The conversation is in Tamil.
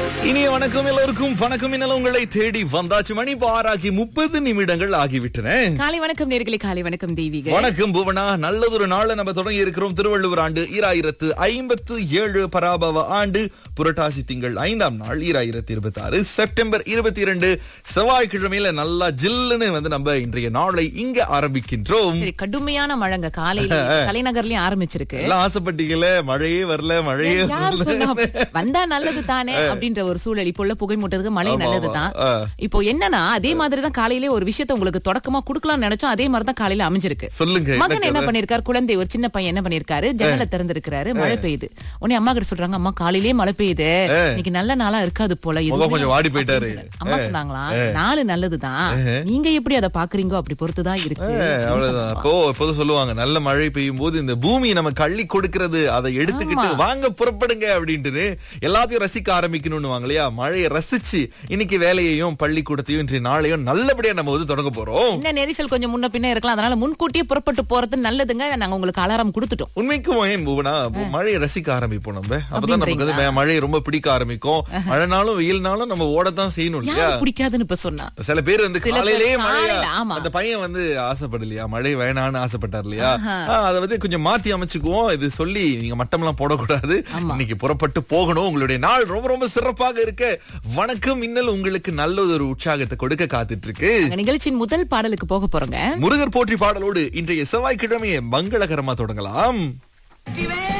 இனிய வணக்கம் எல்லோருக்கும் வணக்கம் இன்னல உங்களை தேடி வந்தாச்சு மணி பாராகி முப்பது நிமிடங்கள் ஆகிவிட்டன காலை வணக்கம் நேர்களே காலை வணக்கம் தெய்வீக வணக்கம் புவனா நல்லதொரு நாள்ல நம்ம தொடங்கி இருக்கிறோம் திருவள்ளுவர் ஆண்டு ஈராயிரத்து ஐம்பத்து ஏழு பராபவ ஆண்டு புரட்டாசி திங்கள் ஐந்தாம் நாள் ஈராயிரத்தி இருபத்தி ஆறு செப்டம்பர் இருபத்தி இரண்டு செவ்வாய்க்கிழமையில நல்லா ஜில்லுன்னு வந்து நம்ம இன்றைய நாளை இங்க ஆரம்பிக்கின்றோம் சரி கடுமையான மழைங்க காலையில தலைநகர்லயும் ஆரம்பிச்சிருக்கு எல்லாம் ஆசைப்பட்டீங்கல்ல மழையே வரல மழையே யார் வரல சொன்னா? வந்தா நல்லது தானே அப்படின்ற ஒரு சூழல் இப்போ உள்ள புகை மூட்டதுக்கு மழை ஆமா, நல்லதுதான் ஆமா. ஆ. இப்போ என்னன்னா அதே மாதிரி தான் காலையிலே ஒரு விஷயத்தை உங்களுக்கு தொடக்கமா குடுக்கலாம்னு நினைச்சோம் அதே மாதிரி தான் காலையில அமைஞ்சிருக்கு சொல்லுங்க என்ன மகன் என்ன கதை? பண்ணிருக்காரு குழந்தை ஒரு சின்ன பையன் என்ன பண்ணிருக்காரு ஜன்னல திறந்திருக்கிறாரு மழை பெய்யுது உடனே அம்மா கிட்ட சொல்றாங்க அம்மா காலையிலே மழை பெய்யுது இன்னைக்கு நல்ல நாளா இருக்காது போல முகம் எதுவுமே கொஞ்சம் வாடி போயிட்டாரு. அப்படின்னு சொன்னாங்க. அம்மா சொன்னாங்களா நாலு நல்லதுதான் நீங்க எப்படி அதை பாக்குறீங்கோ அப்படி பொறுத்துதான் இருக்கு ஏ, அவ்வளவுதான் இப்போ எப்போதும் சொல்லுவாங்க நல்ல மழை பெய்யும் போது இந்த பூமி நமக்கு அள்ளி கொடுக்கிறது அதை எடுத்துக்கிட்டு வாங்க புறப்படுங்க அப்படின்ட்டு எல்லாத்தையும் ரசிக்க ஆரம்பிக்கணும்னு வாங்க இல்லையா மழையை ரசிச்சு இன்னைக்கு வேலையையும் பள்ளிக்கூடத்தையும் இன்றைய நாளையும் நல்லபடியா நம்ம வந்து தொடங்க போறோம் என்ன நெரிசல் கொஞ்சம் முன்ன பின்ன இருக்கலாம் அதனால முன்கூட்டியே புறப்பட்டு போறது நல்லதுங்க நாங்க உங்களுக்கு அலாரம் கொடுத்துட்டோம் உண்மைக்கும் ஏன் பூவனா இப்போ மழையை ரசிக்க ஆரம்பிப்போம் நம்ம அப்பதான் நமக்கு வந்து மே- மழையை ரொம்ப பிடிக்க ஆரம்பிக்கும் மழைனாலும் வெயில்னாலும் நம்ம ஓடத்தான் செய்யணும் இல்லையா யாரு பிடிக்காதுன்னு இப்ப சொன்னா சில பேர் வந்து சில பேர் காலையிலேயே மழையா காலையில, ஆமா. அந்த பையன் வந்து ஆசைப்படலையா மழை வேணான்னு ஆசைப்பட்டார் இல்லையா ஆ, அதை வந்து கொஞ்சம் மாத்தி அமைச்சுக்குவோம் இது சொல்லி நீங்க மட்டம்லாம் போடக்கூடாது இன்னைக்கு புறப்பட்டு போகணும் உங்களுடைய நாள் ரொம்ப ரொம்ப சிறப்பாக இருக்க வணக்கம் இன்னல் உங்களுக்கு நல்ல ஒரு உற்சாகத்தை கொடுக்க காத்துட்டு இருக்கு நாங்க நிகழ்ச்சியின் முதல் பாடலுக்கு போக போறோங்க முருகர் போற்றி பாடலோடு இன்றைய செவ்வாய்க்கிழமையை மங்களகரமா தொடங்கலாம் வெற்றி வேல்